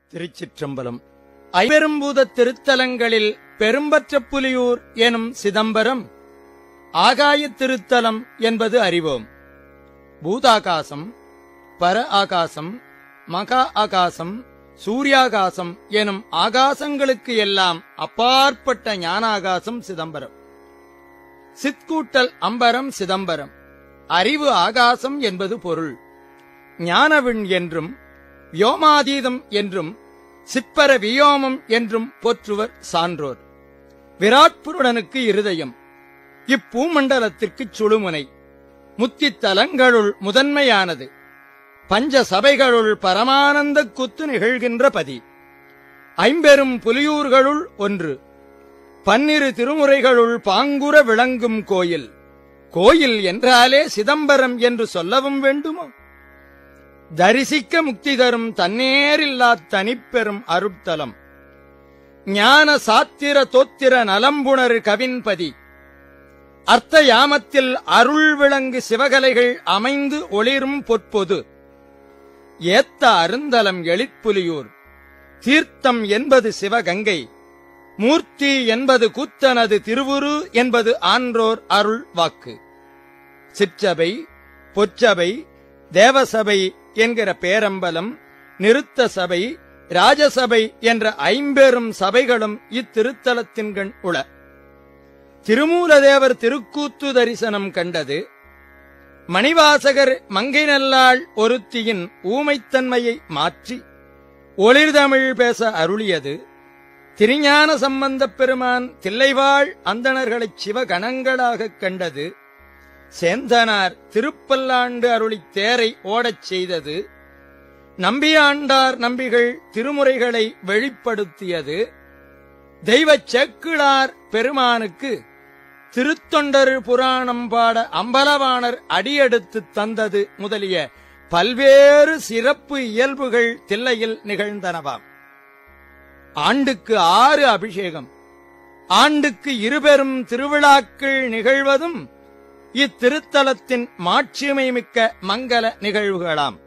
திருச்சிற்றம்பலம் ஐபெரும்பூதத் திருத்தலங்களில் பெரும்பற்ற புலியூர் எனும் சிதம்பரம் ஆகாயத் திருத்தலம் என்பது அறிவோம் பூதாகாசம் பர ஆகாசம் மகா ஆகாசம் சூர்யாகாசம் எனும் ஆகாசங்களுக்கு எல்லாம் அப்பாற்பட்ட ஞானாகாசம் சிதம்பரம் சித்கூட்டல் அம்பரம் சிதம்பரம் அறிவு ஆகாசம் என்பது பொருள் ஞானவிண் என்றும் வியோமாதீதம் என்றும் சிப்பர வியோமம் என்றும் போற்றுவர் சான்றோர் விராட்புருடனுக்கு இருதயம் இப்பூமண்டலத்திற்குச் சுழுமுனை முத்தித்தலங்களுள் முதன்மையானது பஞ்ச சபைகளுள் பரமானந்த குத்து நிகழ்கின்ற பதி ஐம்பெரும் புலியூர்களுள் ஒன்று பன்னிரு திருமுறைகளுள் பாங்குற விளங்கும் கோயில் கோயில் என்றாலே சிதம்பரம் என்று சொல்லவும் வேண்டுமோ தரிசிக்க முக்தி தரும் தன்னேரில்லா தனிப்பெரும் அருட்தலம் ஞான சாத்திர தோத்திர நலம்புணர் கவின்பதி அர்த்த யாமத்தில் அருள் விளங்கு சிவகலைகள் அமைந்து ஒளிரும் பொற்பொது ஏத்த அருந்தலம் எழிற்புலியூர் தீர்த்தம் என்பது சிவகங்கை மூர்த்தி என்பது கூத்தனது திருவுரு என்பது ஆன்றோர் அருள் வாக்கு சிற்றபை பொற்றபை தேவசபை என்கிற பேரம்பலம் நிறுத்த சபை ராஜசபை என்ற ஐம்பெரும் சபைகளும் இத்திருத்தலத்தின்கண் உள திருமூலதேவர் திருக்கூத்து தரிசனம் கண்டது மணிவாசகர் மங்கை நல்லாள் ஒருத்தியின் ஊமைத்தன்மையை மாற்றி ஒளிர்தமிழ் பேச அருளியது திருஞான சம்பந்தப் பெருமான் தில்லைவாழ் அந்தணர்களைச் சிவகணங்களாகக் கண்டது சேந்தனார் திருப்பல்லாண்டு அருளித் தேரை ஓடச் செய்தது நம்பியாண்டார் நம்பிகள் திருமுறைகளை வெளிப்படுத்தியது தெய்வச் சேக்கிழார் பெருமானுக்கு திருத்தொண்டர் புராணம் பாட அம்பலவாணர் அடியெடுத்துத் தந்தது முதலிய பல்வேறு சிறப்பு இயல்புகள் தில்லையில் நிகழ்ந்தனவாம் ஆண்டுக்கு ஆறு அபிஷேகம் ஆண்டுக்கு இருபெரும் திருவிழாக்கள் நிகழ்வதும் இத்திருத்தலத்தின் மாட்சிமை மிக்க மங்கள நிகழ்வுகளாம்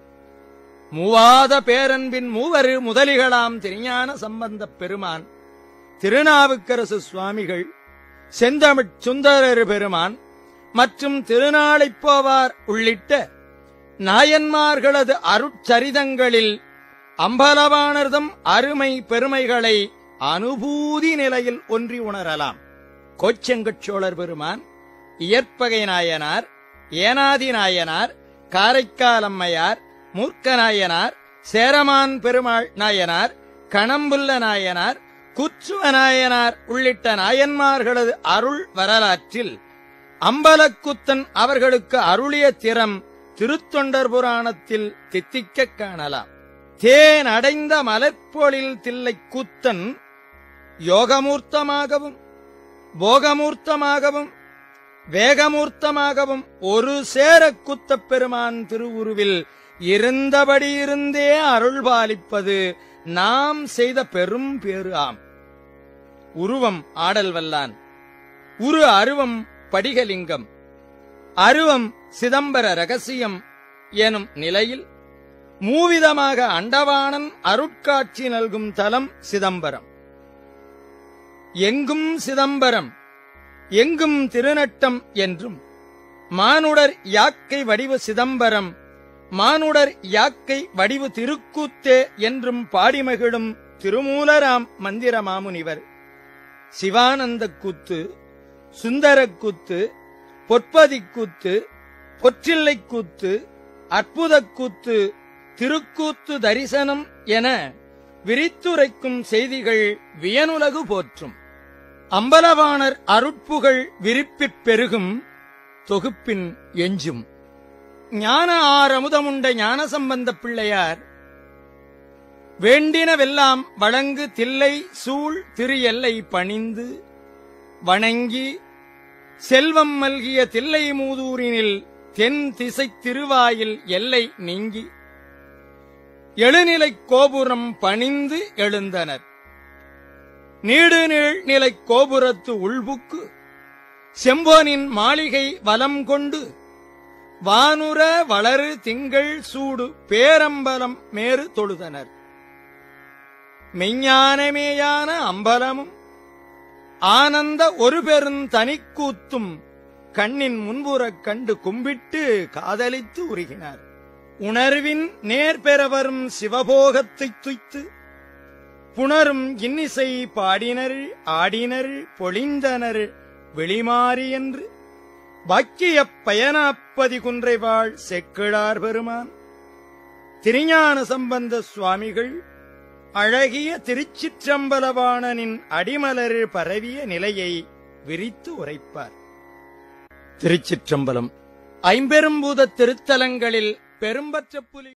மூவாத பேரன்பின் மூவரு முதலிகளாம் திருஞான சம்பந்தப் பெருமான் திருநாவுக்கரசு சுவாமிகள் செந்தமிழ் சுந்தரர் பெருமான் மற்றும் திருநாளைப் போவார் உள்ளிட்ட நாயன்மார்களது அருட்சரிதங்களில் அம்பலவானர்தம் அருமை பெருமைகளை அனுபூதி நிலையில் ஒன்றி உணரலாம் கோச்செங்கட் சோழர் பெருமான் இயற்பகை நாயனார் ஏனாதி நாயனார் காரைக்கால் அம்மையார் மூர்க்க நாயனார் சேரமான் பெருமாள் நாயனார் கணம்புல்ல நாயனார் குச்சுவ நாயனார் உள்ளிட்ட நாயன்மார்களது அருள் வரலாற்றில் அம்பலக்குத்தன் அவர்களுக்கு அருளிய திறம் திருத்தொண்டர் புராணத்தில் தித்திக்கக் காணலாம் தேன் அடைந்த மலர்பொழில் தில்லை கூத்தன் யோகமூர்த்தமாகவும் போகமூர்த்தமாகவும் வேகமூர்த்தமாகவும் ஒரு சேர குத்தப் பெருமான் திருவுருவில் இருந்தபடி இருந்தே அருள் பாலிப்பது நாம் செய்த பெரும் பேறு ஆம் உருவம் ஆடல் வல்லான் உரு அருவம் படிகலிங்கம் அருவம் சிதம்பர ரகசியம் எனும் நிலையில் மூவிதமாக அண்டவாணன் அருட்காட்சி நல்கும் தலம் சிதம்பரம் எங்கும் சிதம்பரம் எங்கும் திருநட்டம் என்றும் மானுடர் யாக்கை வடிவு சிதம்பரம் மானுடர் யாக்கை வடிவு திருக்கூத்தே என்றும் பாடிமகிழும் திருமூலராம் மந்திர மாமுனிவர் சிவானந்த கூத்து சுந்தரக் கூத்து பொற்பதிக் கூத்து பொற்றில்லை கூத்து அற்புதக் கூத்து திருக்கூத்து தரிசனம் என விரித்துரைக்கும் செய்திகள் வியனுலகு போற்றும் அம்பலவாணர் அருட்புகழ் விரிப்பிற் பெருகும் தொகுப்பின் எஞ்சும் ஞான ஆரமுதமுண்ட ஞானசம்பந்தப் பிள்ளையார் வேண்டினவெல்லாம் வழங்கு தில்லை சூழ் திரு எல்லை பணிந்து வணங்கி செல்வம் மல்கிய தில்லை மூதூரினில் தென் திசை திருவாயில் எல்லை நீங்கி எழுநிலைக் கோபுரம் பணிந்து எழுந்தனர் நீடுநீள் நிலைக் கோபுரத்து உள்புக்கு செம்போனின் மாளிகை வலம் கொண்டு வானுர வளரு திங்கள் சூடு பேரம்பலம் மேறு தொழுதனர் மெஞ்ஞானமேயான அம்பலமும் ஆனந்த ஒரு பெரும் தனிக்கூத்தும் கண்ணின் முன்புறக் கண்டு கும்பிட்டு காதலித்து உருகினார் உணர்வின் நேர் பெற வரும் சிவபோகத்தைத் துய்த்து புணரும் இன்னிசை பாடினர் ஆடினர் பொழிந்தனர் வெளிமாறி என்று பாக்கியப் பயனாப்பதி குன்றைவாள் செக்கிழார் பெருமான் திருஞான சம்பந்த சுவாமிகள் அழகிய திருச்சிற்றம்பலவாணனின் அடிமலர் பரவிய நிலையை விரித்து உரைப்பார் திருச்சிற்றம்பலம் ஐம்பெரும்பூத திருத்தலங்களில் பெரும்பற்ற புலி